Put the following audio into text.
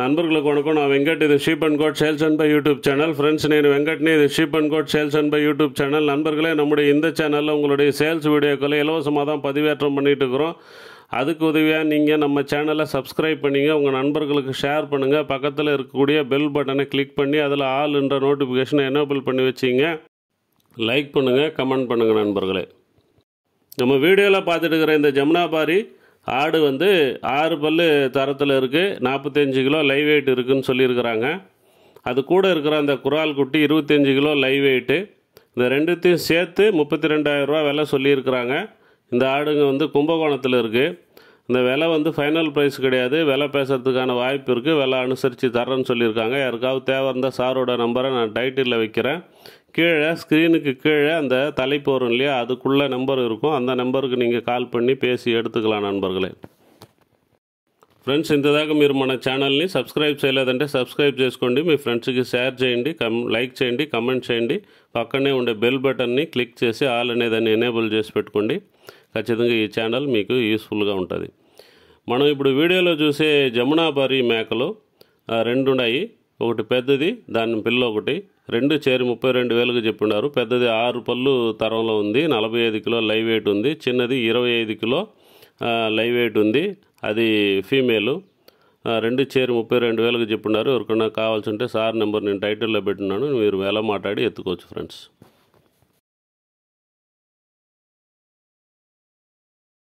నన్బర్లకు వణకం నా వెంకట్ ఇది sheep and goat sales and buy YouTube channel friends నేను வெங்கட்னி இது sheep and goat sales and buy YouTube channel நண்பர்களே நம்முடைய இந்த சேனலில் உங்களுடைய சேல்ஸ் வீடியோக்களை இலவசமாக தான் பதிவேற்றம் பண்ணிட்டு இருக்கிறோம் அதுக்கு உதவியாக நீங்கள் நம்ம சேனலை சப்ஸ்கிரைப் பண்ணிங்க உங்கள் நண்பர்களுக்கு ஷேர் பண்ணுங்கள் பக்கத்தில் இருக்கக்கூடிய பெல் பட்டனை கிளிக் பண்ணி அதில் ஆல்ன்ற நோட்டிஃபிகேஷனை எனேபிள் பண்ணி வச்சிங்க லைக் பண்ணுங்கள் கமெண்ட் பண்ணுங்கள் நண்பர்களே நம்ம வீடியோவில் பார்த்துட்டு இருக்கிற இந்த ஜமுனாபாரி ஆடு வந்து ஆறு பல்லு தரத்தில் இருக்குது நாற்பத்தஞ்சு கிலோ லைவ் வெயிட் இருக்குன்னு சொல்லியிருக்கிறாங்க அது கூட இருக்கிற அந்த குரால் குட்டி இருபத்தஞ்சு கிலோ லைவ் வெயிட்டு இந்த ரெண்டுத்தையும் சேர்த்து முப்பத்தி ரெண்டாயிரரூவா விலை சொல்லியிருக்கிறாங்க இந்த ஆடுங்க வந்து கும்பகோணத்தில் இருக்குது இந்த விலை வந்து ஃபைனல் ப்ரைஸ் கிடையாது விலை பேசுறதுக்கான வாய்ப்பு இருக்குது விலை அனுசரித்து தரேன்னு சொல்லியிருக்காங்க யாருக்காவது தேவை இருந்தால் சாரோட நம்பரை நான் டைட்டிலில் வைக்கிறேன் கீழே ஸ்க்ரீனுக்கு கீழே அந்த தலைப்பு வரும் இல்லையா அதுக்குள்ளே நம்பர் இருக்கும் அந்த நம்பருக்கு நீங்கள் కాల్ பண்ணி பேசி எடுத்துக்கலாம் నண்బర్గలే ఫ్రెండ్స్ ఇంతదాకా మీరు మన ఛానల్ని సబ్స్క్రైబ్ చేయలేదంటే సబ్స్క్రైబ్ చేసుకోండి మీ ఫ్రెండ్స్కి షేర్ చేయండి కమ్ లైక్ చేయండి కమెంట్ చేయండి పక్కనే ఉండే బెల్ బటన్ని క్లిక్ చేసి ఆల్ అనేదాన్ని ఎనేబుల్ చేసి పెట్టుకోండి ఖచ్చితంగా ఈ ఛానల్ మీకు యూస్ఫుల్గా ఉంటుంది మనం ఇప్పుడు వీడియోలో చూసే జమునాబారి మేకలు ఆ, రెండు ఉన్నాయి ఒకటి పెద్దది దాని పిల్ల ఒకటి రెండు చేరి ముప్పై రెండు వేలకు చెప్పున్నారు పెద్దది ఆరు పళ్ళు తరంలో ఉంది నలభై ఐదు కిలో లైవ్ వెయిట్ ఉంది చిన్నది ఇరవై ఐదు కిలో ఆ, లైవ్ వెయిట్ ఉంది అది ఫీమేలు ఆ, రెండు చేరి ముప్పై రెండు వేలకు చెప్పున్నారు ఎవరికన్నా కావాల్సి ఉంటే సార్ నెంబర్ నేను టైటిల్లో పెట్టున్నాను మీరు ఎలా మాట్లాడి ఎత్తుకోవచ్చు ఫ్రెండ్స్